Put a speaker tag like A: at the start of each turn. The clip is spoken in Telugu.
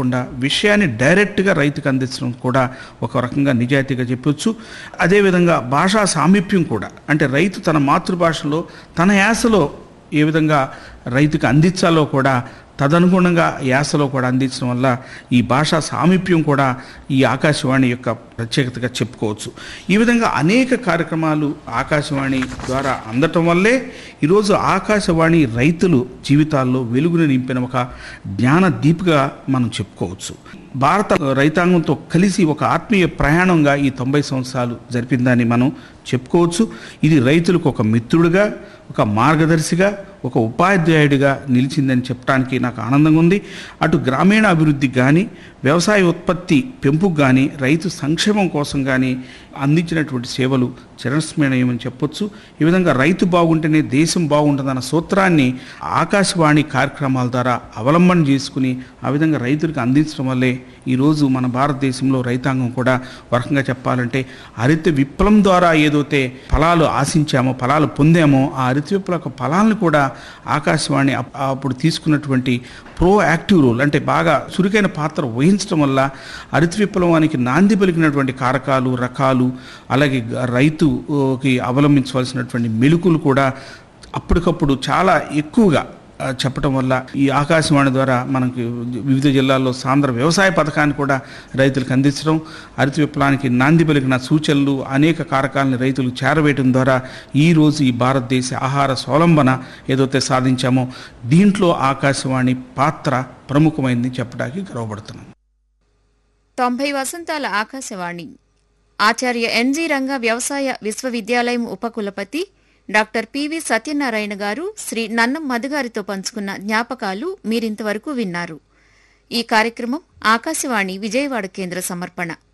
A: పెట్టకుండా విషయాన్ని డైరెక్ట్గా రైతుకు అందించడం కూడా ఒక రకంగా నిజాయితీగా చెప్పొచ్చు అదేవిధంగా భాషా సామీప్యం కూడా అంటే రైతు తన మాతృభాషలో తన యాసలో ఏ విధంగా రైతుకు అందించాలో కూడా తదనుగుణంగా యాసలో కూడా అందించడం వల్ల ఈ భాషా సామీప్యం కూడా ఈ ఆకాశవాణి యొక్క ప్రత్యేకతగా చెప్పుకోవచ్చు ఈ విధంగా అనేక కార్యక్రమాలు ఆకాశవాణి ద్వారా అందటం వల్లే ఈరోజు ఆకాశవాణి రైతులు జీవితాల్లో వెలుగును నింపిన ఒక జ్ఞాన దీపిగా మనం చెప్పుకోవచ్చు భారత రైతాంగంతో కలిసి ఒక ఆత్మీయ ప్రయాణంగా ఈ తొంభై సంవత్సరాలు జరిపిందని మనం చెప్పుకోవచ్చు ఇది రైతులకు ఒక మిత్రుడిగా ఒక మార్గదర్శిగా ఒక ఉపాధ్యాయుడిగా నిలిచిందని చెప్పడానికి నాకు ఆనందంగా ఉంది అటు గ్రామీణ అభివృద్ధికి కానీ వ్యవసాయ ఉత్పత్తి పెంపుకు కానీ రైతు సంక్షేమం కోసం కానీ అందించినటువంటి సేవలు చిరస్మరణీయమని చెప్పొచ్చు ఈ విధంగా రైతు బాగుంటేనే దేశం బాగుంటుందన్న సూత్రాన్ని ఆకాశవాణి కార్యక్రమాల ద్వారా అవలంబన చేసుకుని ఆ విధంగా రైతులకు అందించడం వల్లే ఈరోజు మన భారతదేశంలో రైతాంగం కూడా ఒక రకంగా చెప్పాలంటే హరిత విప్లవం ద్వారా ఏదైతే ఫలాలు ఆశించామో ఫలాలు పొందామో ఆ హరిత విప్లవ యొక్క ఫలాలను కూడా ఆకాశవాణి అప్- అప్పుడు తీసుకున్నటువంటి ప్రో యాక్టివ్ రోల్ అంటే బాగా చురుకైన పాత్ర వహించడం వల్ల హరిత విప్లవానికి నాంది పలికినటువంటి కారకాలు రకాలు అలాగే గ- రైతుకి అవలంబించవలసినటువంటి మెలుకులు కూడా అప్పటికప్పుడు చాలా ఎక్కువగా ఆ, చెప్పటం వల్ల ఈ ఆకాశవాణి ద్వారా మనకి వివిధ జిల్లాల్లో సాంద్ర వ్యవసాయ పథకాన్ని కూడా రైతులకు అందించడం హరిత విప్లవానికి నాంది పలికిన సూచనలు అనేక కారకాలని రైతులకు చేరవేయడం ద్వారా ఈ రోజు ఈ భారతదేశ ఆహార స్వలంబన ఏదైతే సాధించామో దీంట్లో ఆకాశవాణి పాత్ర ప్రముఖమైంది చెప్పడానికి గర్వపడుతున్నాం
B: తొంభై వసంతాల ఆకాశవాణి ఆచార్య ఎన్జీ రంగ వ్యవసాయ విశ్వవిద్యాలయం ఉపకులపతి డాక్టర్ పివి సత్యనారాయణ గారు శ్రీ నన్నం మధుగారితో పంచుకున్న జ్ఞాపకాలు మీరింతవరకు విన్నారు ఈ కార్యక్రమం ఆకాశవాణి విజయవాడ కేంద్ర సమర్పణ